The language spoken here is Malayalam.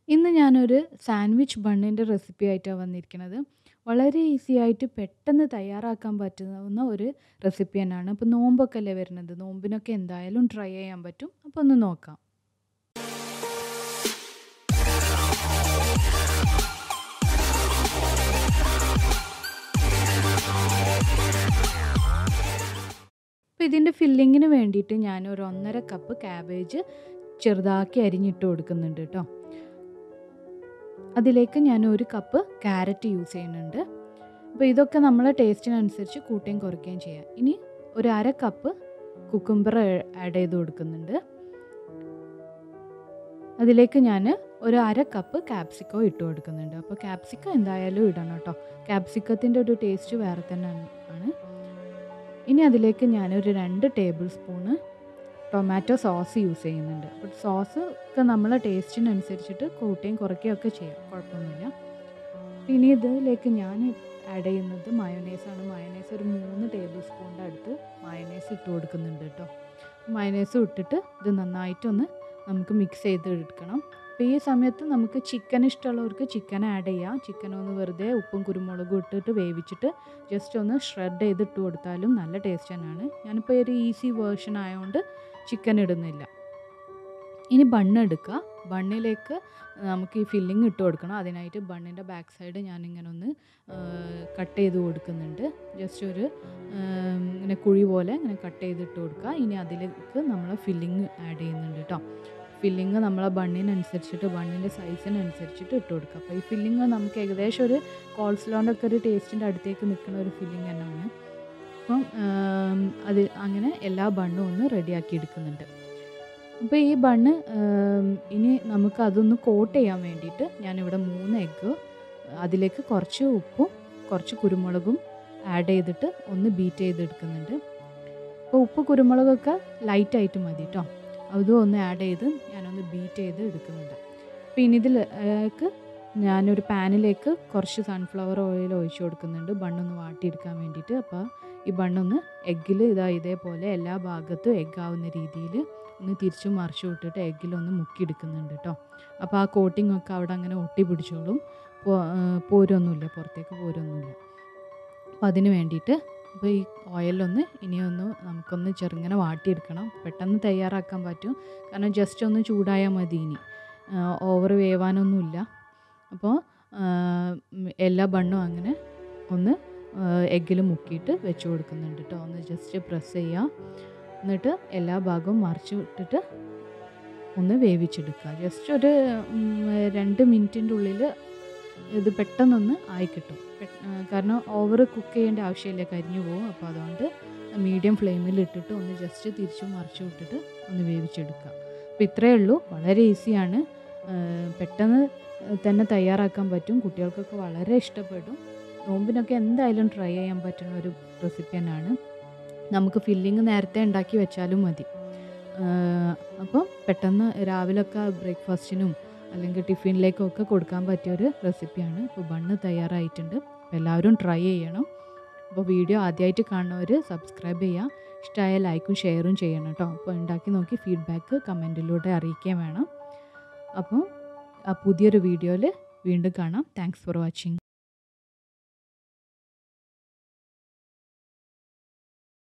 ഇന്ന് ഞാനൊരു സാൻഡ്വിച്ച് ബണ്ണിൻ്റെ റെസിപ്പി ആയിട്ടാണ് വന്നിരിക്കുന്നത് വളരെ ഈസി ആയിട്ട് പെട്ടെന്ന് തയ്യാറാക്കാൻ പറ്റുന്ന ഒരു റെസിപ്പി തന്നെയാണ് ഇപ്പോൾ നോമ്പൊക്കെ അല്ലേ വരുന്നത് നോമ്പിനൊക്കെ എന്തായാലും ട്രൈ ചെയ്യാൻ പറ്റും അപ്പോൾ ഒന്ന് നോക്കാം അപ്പോൾ ഇതിൻ്റെ ഫില്ലിങ്ങിന് വേണ്ടിയിട്ട് ഞാൻ ഒരു ഒന്നര കപ്പ് ക്യാബേജ് ചെറുതാക്കി അരിഞ്ഞിട്ട് കൊടുക്കുന്നുണ്ട് കേട്ടോ അതിലേക്ക് ഞാൻ ഒരു കപ്പ് ക്യാരറ്റ് യൂസ് ചെയ്യുന്നുണ്ട് അപ്പോൾ ഇതൊക്കെ നമ്മളെ ടേസ്റ്റിനനുസരിച്ച് കൂട്ടുകയും കുറയ്ക്കുകയും ചെയ്യാം ഇനി ഒരു അര കപ്പ് കുക്കുംബർ ആഡ് ചെയ്ത് കൊടുക്കുന്നുണ്ട് അതിലേക്ക് ഞാൻ ഒരു അര കപ്പ് ക്യാപ്സിക്കോ ഇട്ട് കൊടുക്കുന്നുണ്ട് അപ്പോൾ ക്യാപ്സിക്കം എന്തായാലും ഇടണം കേട്ടോ ക്യാപ്സിക്കത്തിൻ്റെ ഒരു ടേസ്റ്റ് വേറെ തന്നെ ആണ് ഇനി അതിലേക്ക് ഞാനൊരു രണ്ട് table spoon tomato sauce use ചെയ്യുന്നുണ്ട് അപ്പോൾ സോസ് ഒക്കെ നമ്മളെ ടേസ്റ്റിനനുസരിച്ചിട്ട് കൂട്ടുകയും കുറയ്ക്കുകയും ഒക്കെ ചെയ്യാം കുഴപ്പമൊന്നുമില്ല ഇനി ഇതിലേക്ക് ഞാൻ ആഡ് ചെയ്യുന്നത് മയോനൈസാണ് മയോനൈസ് ഒരു മൂന്ന് ടേബിൾ സ്പൂണിൻ്റെ അടുത്ത് മയോനൈസ് ഇട്ട് കൊടുക്കുന്നുണ്ട് കേട്ടോ മയോനൈസ് ഇട്ടിട്ട് ഇത് നന്നായിട്ടൊന്ന് നമുക്ക് മിക്സ് ചെയ്ത് എടുക്കണം അപ്പോൾ ഈ സമയത്ത് നമുക്ക് ചിക്കൻ ഇഷ്ടമുള്ളവർക്ക് ചിക്കൻ ആഡ് ചെയ്യാം ചിക്കൻ ഒന്ന് വെറുതെ ഉപ്പും കുരുമുളകും ഇട്ടിട്ട് വേവിച്ചിട്ട് ജസ്റ്റ് ഒന്ന് ഷ്രെഡ് ചെയ്തിട്ട് കൊടുത്താലും നല്ല ടേസ്റ്റ് തന്നെയാണ് ഞാനിപ്പോൾ ഒരു ഈസി വേർഷൻ ആയതുകൊണ്ട് ചിക്കൻ ഇടുന്നില്ല ഇനി ബണ്ണ് എടുക്കുക ബണ്ണിലേക്ക് നമുക്ക് ഈ ഫില്ലിങ് ഇട്ട് കൊടുക്കണം അതിനായിട്ട് ബണ്ണിൻ്റെ ബാക്ക് സൈഡ് ഞാനിങ്ങനെ ഒന്ന് കട്ട് ചെയ്ത് കൊടുക്കുന്നുണ്ട് ജസ്റ്റ് ഒരു ഇങ്ങനെ കുഴി പോലെ ഇങ്ങനെ കട്ട് ചെയ്തിട്ട് കൊടുക്കുക ഇനി അതിലേക്ക് നമ്മൾ ഫില്ലിങ് ആഡ് ചെയ്യുന്നുണ്ട് കേട്ടോ ഫില്ലിങ് നമ്മളെ ബണ്ണിനനുസരിച്ചിട്ട് ബണ്ണിൻ്റെ സൈസിനനുസരിച്ചിട്ട് ഇട്ട് കൊടുക്കുക അപ്പോൾ ഈ ഫില്ലിങ് നമുക്ക് ഏകദേശം ഒരു കോൾസ്ലോൻ്റെ ഒക്കെ ഒരു ടേസ്റ്റിൻ്റെ അടുത്തേക്ക് നിൽക്കുന്ന ഒരു ഫില്ലിങ് തന്നെയാണ് അപ്പം അത് അങ്ങനെ എല്ലാ ബണ്ണും ഒന്ന് റെഡിയാക്കി എടുക്കുന്നുണ്ട് അപ്പോൾ ഈ ബണ്ണ് ഇനി നമുക്ക് അതൊന്ന് കോട്ട് ചെയ്യാൻ വേണ്ടിയിട്ട് ഞാനിവിടെ മൂന്ന് എഗ്ഗ് അതിലേക്ക് കുറച്ച് ഉപ്പും കുറച്ച് കുരുമുളകും ആഡ് ചെയ്തിട്ട് ഒന്ന് ബീറ്റ് ചെയ്തെടുക്കുന്നുണ്ട് അപ്പോൾ ഉപ്പ് കുരുമുളകൊക്കെ ലൈറ്റായിട്ട് മതി കേട്ടോ അതും ഒന്ന് ആഡ് ചെയ്ത് ഞാനൊന്ന് ബീറ്റ് ചെയ്ത് എടുക്കുന്നുണ്ട് അപ്പോൾ ഇനി ഇതിലേക്ക് ഞാനൊരു പാനിലേക്ക് കുറച്ച് സൺഫ്ലവർ ഓയിൽ ഒഴിച്ചു കൊടുക്കുന്നുണ്ട് ബണ്ണൊന്ന് വാട്ടിയെടുക്കാൻ വേണ്ടിയിട്ട് അപ്പോൾ ഈ ബണ്ണൊന്ന് എഗ്ഗിൽ ഇതാ ഇതേപോലെ എല്ലാ ഭാഗത്തും എഗ്ഗ് ആവുന്ന രീതിയിൽ ഒന്ന് തിരിച്ചും മറിച്ചു വിട്ടിട്ട് എഗ്ഗിലൊന്ന് മുക്കിയെടുക്കുന്നുണ്ട് കേട്ടോ അപ്പോൾ ആ കോട്ടിംഗ് ഒക്കെ അവിടെ അങ്ങനെ ഒട്ടി പിടിച്ചോളും പോരൊന്നുമില്ല പുറത്തേക്ക് പോരൊന്നുമില്ല അപ്പോൾ അതിന് വേണ്ടിയിട്ട് അപ്പോൾ ഈ ഓയിലൊന്ന് ഇനിയൊന്ന് നമുക്കൊന്ന് ചെറുങ്ങനെ വാട്ടിയെടുക്കണം പെട്ടെന്ന് തയ്യാറാക്കാൻ പറ്റും കാരണം ജസ്റ്റ് ഒന്ന് ചൂടായാൽ മതി ഇനി ഓവർ വേവാനൊന്നുമില്ല അപ്പോൾ എല്ലാ ബണ്ണും അങ്ങനെ ഒന്ന് എഗ്ഗിൽ മുക്കിയിട്ട് വെച്ച് കൊടുക്കുന്നുണ്ട് കേട്ടോ ഒന്ന് ജസ്റ്റ് പ്രസ് ചെയ്യുക എന്നിട്ട് എല്ലാ ഭാഗവും മറിച്ച് വിട്ടിട്ട് ഒന്ന് വേവിച്ചെടുക്കുക ജസ്റ്റ് ഒരു രണ്ട് മിനിറ്റിൻ്റെ ഉള്ളിൽ ഇത് പെട്ടെന്നൊന്ന് ആയി കിട്ടും കാരണം ഓവർ കുക്ക് ചെയ്യേണ്ട ആവശ്യമില്ല കരിഞ്ഞു പോകും അപ്പോൾ അതുകൊണ്ട് മീഡിയം ഫ്ലെയിമിൽ ഇട്ടിട്ട് ഒന്ന് ജസ്റ്റ് തിരിച്ചു മറിച്ചു വിട്ടിട്ട് ഒന്ന് വേവിച്ചെടുക്കുക അപ്പോൾ ഇത്രയേ ഉള്ളൂ വളരെ ഈസിയാണ് പെട്ടെന്ന് തന്നെ തയ്യാറാക്കാൻ പറ്റും കുട്ടികൾക്കൊക്കെ വളരെ ഇഷ്ടപ്പെടും നോമ്പിനൊക്കെ എന്തായാലും ട്രൈ ചെയ്യാൻ പറ്റുന്ന ഒരു റെസിപ്പി തന്നെയാണ് നമുക്ക് ഫില്ലിങ് നേരത്തെ ഉണ്ടാക്കി വെച്ചാലും മതി അപ്പോൾ പെട്ടെന്ന് രാവിലെയൊക്കെ ബ്രേക്ക്ഫാസ്റ്റിനും അല്ലെങ്കിൽ ടിഫിനിലേക്കും ഒക്കെ കൊടുക്കാൻ പറ്റിയൊരു റെസിപ്പിയാണ് അപ്പോൾ ബണ്ണ് തയ്യാറായിട്ടുണ്ട് അപ്പോൾ എല്ലാവരും ട്രൈ ചെയ്യണം അപ്പോൾ വീഡിയോ ആദ്യമായിട്ട് കാണുന്നവർ സബ്സ്ക്രൈബ് ചെയ്യുക ഇഷ്ടമായ ലൈക്കും ഷെയറും ചെയ്യണം കേട്ടോ അപ്പോൾ ഉണ്ടാക്കി നോക്കി ഫീഡ്ബാക്ക് കമൻറ്റിലൂടെ അറിയിക്കുകയും വേണം അപ്പോൾ ആ പുതിയൊരു വീഡിയോയിൽ വീണ്ടും കാണാം താങ്ക്സ് ഫോർ വാച്ചിങ്